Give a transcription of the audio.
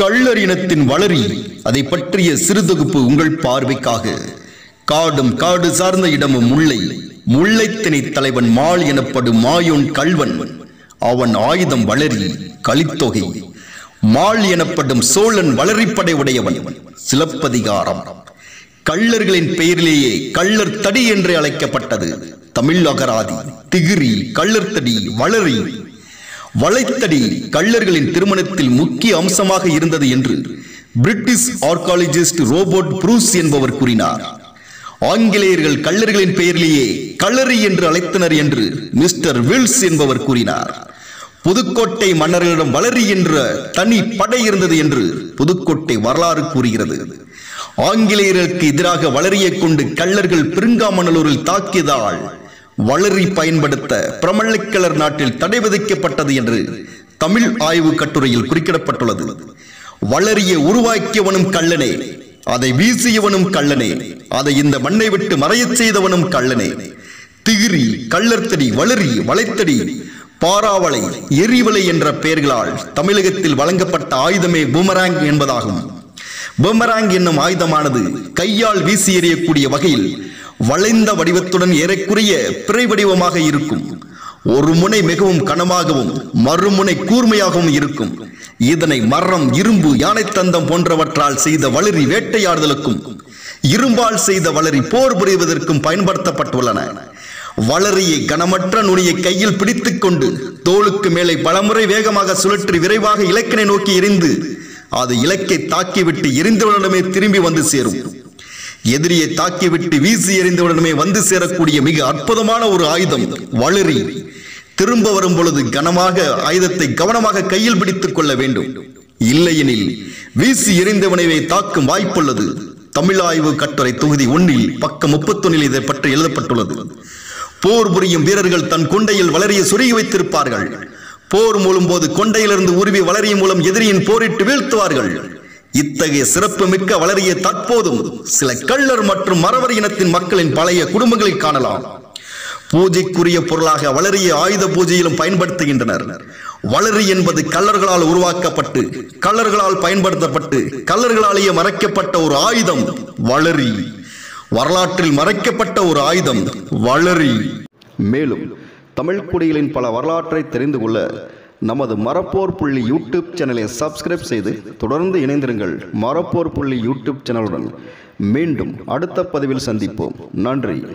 கள்ளர் இனத்தின் வளரி அதை பற்றிய சிறுதொகுப்பு உங்கள் பார்வைக்காக காடும் காடு சார்ந்த இடமும் முல்லை முல்லைத்திணை தலைவன் மால் எனப்படும் மாயோன் கள்வன் அவன் ஆயுதம் வளரி கலித்தொகை மால் எனப்படும் சோழன் வளரிப்படை உடையவன் சிலப்பதிகாரம் கள்ளர்களின் பெயரிலேயே கள்ளர் தடி என்று அழைக்கப்பட்டது தமிழ் அகராதி திகிரி கள்ளர்த்தடி வளரி வளைத்தடி கள்ளர்களின் திருமணத்தில் முக்கிய அம்சமாக இருந்தது என்று பிரிட்டிஷ் ஆர்காலஜிஸ்ட் ரோபோட் ப்ரூஸ் என்பவர் கூறினார் ஆங்கிலேயர்கள் கள்ளர்களின் பெயரிலேயே கள்ளரி என்று அழைத்தனர் என்று மிஸ்டர் வில்ஸ் என்பவர் கூறினார் புதுக்கோட்டை மன்னர்களிடம் வளரி என்ற தனி படை இருந்தது என்று புதுக்கோட்டை வரலாறு கூறுகிறது ஆங்கிலேயர்களுக்கு எதிராக வளரியை கொண்டு கள்ளர்கள் பெருங்காமணலூரில் தாக்கியதால் வளரி பயன்படுத்த பிரமள்ளக்கிழர் நாட்டில் தடை விதிக்கப்பட்டது என்று தமிழ் ஆய்வு கட்டுரையில் குறிப்பிடப்பட்டுள்ளது வளரியை உருவாக்கியவனும் கள்ளனே அதை வீசியவனும் கள்ளனே அதை இந்த மண்ணை விட்டு மறையச் செய்தவனும் கள்ளனே திகிரி கள்ளர்த்தடி வளரி வளைத்தடி பாராவளை எரிவலை என்ற பெயர்களால் தமிழகத்தில் வழங்கப்பட்ட ஆயுதமே பூமராங் என்பதாகும் பூமராங் என்னும் ஆயுதமானது கையால் வீசி எறியக்கூடிய வகையில் வளைந்த வடிவத்துடன் ஏறக்குறைய பிறை வடிவமாக இருக்கும் ஒரு முனை மிகவும் கனமாகவும் மறுமுனை கூர்மையாகவும் இருக்கும் இதனை மரம் இரும்பு யானை தந்தம் போன்றவற்றால் செய்த வளரி வேட்டையாடுதலுக்கும் இரும்பால் செய்த வளரி போர் புரிவதற்கும் பயன்படுத்தப்பட்டுள்ளன வளரியை கனமற்ற நுனியை கையில் பிடித்துக் கொண்டு தோளுக்கு மேலே பலமுறை வேகமாக சுழற்றி விரைவாக இலக்கினை நோக்கி எரிந்து அது இலக்கை தாக்கிவிட்டு எரிந்தவுடனே திரும்பி வந்து சேரும் எதிரியை தாக்கிவிட்டு வீசி எறிந்தவுடனே வந்து சேரக்கூடிய மிக அற்புதமான ஒரு ஆயுதம் வளரி திரும்ப வரும் பொழுது கனமாக ஆயுதத்தை கவனமாக கையில் பிடித்துக் கொள்ள வேண்டும் இல்லையெனில் வீசி எறிந்தவனைவே தாக்கும் வாய்ப்புள்ளது தமிழ் ஆய்வு கட்டுரை தொகுதி ஒன்றில் பக்கம் முப்பத்தொன்னில் இதை பற்றி எழுதப்பட்டுள்ளது போர் புரியும் வீரர்கள் தன் கொண்டையில் வளரிய சொருகி வைத்திருப்பார்கள் போர் மூலம் போது கொண்டையிலிருந்து உருவி வளரியின் மூலம் எதிரியின் போரிட்டு வீழ்த்துவார்கள் இத்தகைய சிறப்பு மிக்க வளரிய தற்போதும் சில கள்ளர் மற்றும் மறவர் இனத்தின் மக்களின் பழைய குடும்பங்களில் காணலாம் பூஜைக்குரிய பொருளாக வளரிய ஆயுத பூஜையிலும் பயன்படுத்துகின்றனர் வளரி என்பது கள்ளர்களால் உருவாக்கப்பட்டு கள்ளர்களால் பயன்படுத்தப்பட்டு கள்ளர்களாலேயே மறைக்கப்பட்ட ஒரு ஆயுதம் வளரி வரலாற்றில் மறைக்கப்பட்ட ஒரு ஆயுதம் வளரி மேலும் தமிழ் குடிகளின் பல வரலாற்றை தெரிந்து கொள்ள நமது மரப்போர் புள்ளி யூடியூப் சேனலை சப்ஸ்கிரைப் செய்து தொடர்ந்து இணைந்திருங்கள் மரப்போர் புள்ளி யூடியூப் சேனலுடன் மீண்டும் அடுத்த பதிவில் சந்திப்போம் நன்றி